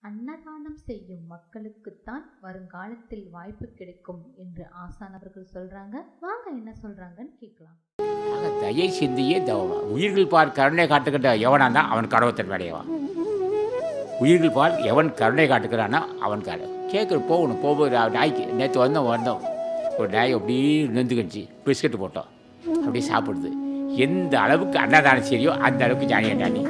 அன்னதானம் செய்யும் மக்களுக்குத்தான் வருங்காலத்தில் வாய்ப்பு கிடைக்கும் என்று ஆசான் அவர்கள் சொல்றாங்க வாங்க என்ன சொல்றாங்கன்னு கேட்கலாம் ஆக தயை சிந்தியே தவம் உயிர்கள் பால் கருணை காட்டுகின்ற எவனா தான் அவன் கடவுத்தன் அடையவான் உயிர்கள் பால் எவன் கருணை காட்டுக்கிறானோ அவன் கடை கேட்குற போகணும் போகும்போது அவன் நாய்க்கு நேற்று வந்தோம் வந்தோம் ஒரு நாய் அப்படியே நின்றுக்கிடுச்சு பிஸ்கட்டு போட்டோம் அப்படியே சாப்பிடுது எந்த அளவுக்கு அன்னதானம் சரியோ அந்த அளவுக்கு ஜானியா நீ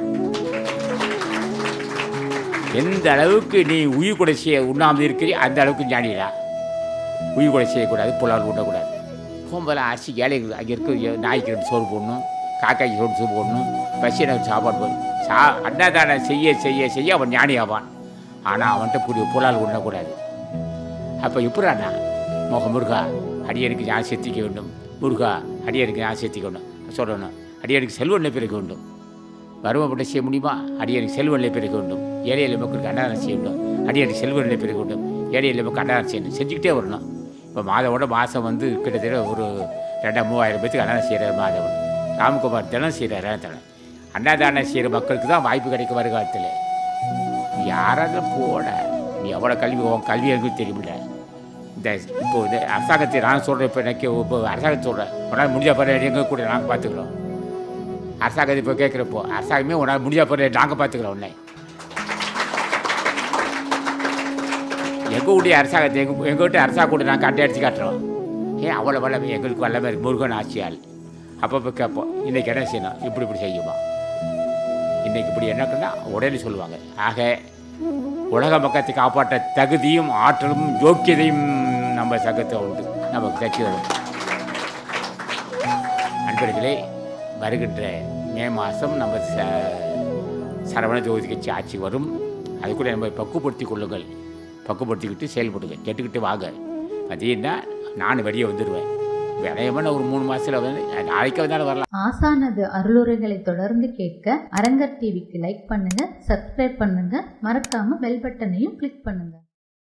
எந்த அளவுக்கு நீ உயிர் கொலை செய்ய உண்ணாமல் இருக்கிறியோ அந்த அளவுக்கு ஞானிடா உயிர் கொலை செய்யக்கூடாது புலால் உண்ணக்கூடாது போகும்போது அரிசி ஏழைகள் அங்கே இருக்க நாய்க்கு ரெண்டு சோறு போடணும் காக்காய்க்கு ரெண்டு சோறு போடணும் பசியனுக்கு சாப்பாடு போடணும் சா அன்னதானம் செய்ய செய்ய செய்ய அவன் ஞானி ஆவான் ஆனால் அவன்கிட்ட புரிய புலால் உண்ணக்கூடாது அப்போ எப்படாண்ணா மோக முருகா அடியனுக்கு ஞான் செத்திக்க வேண்டும் முருகா அடியனுக்கு ஞான் செத்திக்க வேண்டும் சொல்லணும் அடியனுக்கு செல்வனை பிறக்க வேண்டும் வறுமைப்பட்ட செய்ய முடியுமா அடியனுக்கு செல்வநிலை பெருக்க வேண்டும் ஏழை எளிய மக்களுக்கு அன்னதானம் செய்ய வேண்டும் அடியனுக்கு செல்வநிலை பெருக்க வேண்டும் ஏழை எளிய மக்கள் அன்னதானம் செய்யணும் செஞ்சுக்கிட்டே வரணும் இப்போ மாதவோட மாதம் வந்து கிட்டத்தட்ட ஒரு ரெண்டாயிரம் மூவாயிரம் பேத்துக்கு அன்னதானம் செய்கிறார் மாதவன் ராம்குமார் தினம் செய்கிறார் தினம் அன்னதானம் செய்கிற மக்களுக்கு தான் வாய்ப்பு கிடைக்கும் வருகாலத்தில் யாராவது போட நீ எவ்வளோ கல்வி உன் கல்வி எனக்கு தெரியுமில்ல இந்த இப்போ இந்த அரசாங்கத்தை நான் சொல்கிறேன் இப்போ எனக்கு இப்போ அரசாங்கத்தை சொல்கிறேன் உன்னால் முடிஞ்ச பிறகு எங்கள் கூட நாங்கள் பார்த்துக்குறோம் அரசாங்கத்தை இப்போ கேட்குறப்போ அரசாங்கமே உன்னால் முடிஞ்ச பிறகு நாங்கள் பார்த்துக்குறோம் உன்னை எங்கள் வீட்டு அரசாங்கத்தை எங்கள் எங்கள் வீட்டு அரசாங்க கூட நாங்கள் அட்டை அடித்து காட்டுறோம் ஏன் அவ்வளோ வல்லமை எங்களுக்கு வல்லமை இருக்கு முருகன் ஆட்சியால் அப்பப்போ கேட்போம் இன்றைக்கி என்ன செய்யணும் இப்படி இப்படி செய்யுமா இன்றைக்கி இப்படி என்னக்குன்னா உடனே சொல்லுவாங்க ஆக உலக மக்கத்தை காப்பாற்ற தகுதியும் ஆற்றலும் யோக்கியதையும் நம்ம சங்கத்தை உண்டு நமக்கு கட்சி வரும் நண்பர்களே வருகின்ற மே மாதம் நம்ம ச சரவண ஜோதி கட்சி ஆட்சி வரும் அதுக்குள்ளே நம்ம பக்குவப்படுத்திக் கொள்ளுங்கள் பக்குவப்படுத்திக்கிட்டு செயல்படுங்க கேட்டுக்கிட்டு வாங்க பார்த்தீங்கன்னா நான் வெளியே வந்துடுவேன் விளையமான ஒரு மூணு மாதத்தில் வந்து நாளைக்கு வந்தாலும் வரலாம் ஆசானது அருளுரைகளை தொடர்ந்து கேட்க அரங்கர் டிவிக்கு லைக் பண்ணுங்க சப்ஸ்கிரைப் பண்ணுங்க மறக்காம பெல் பட்டனையும் கிளிக் பண்ணுங்க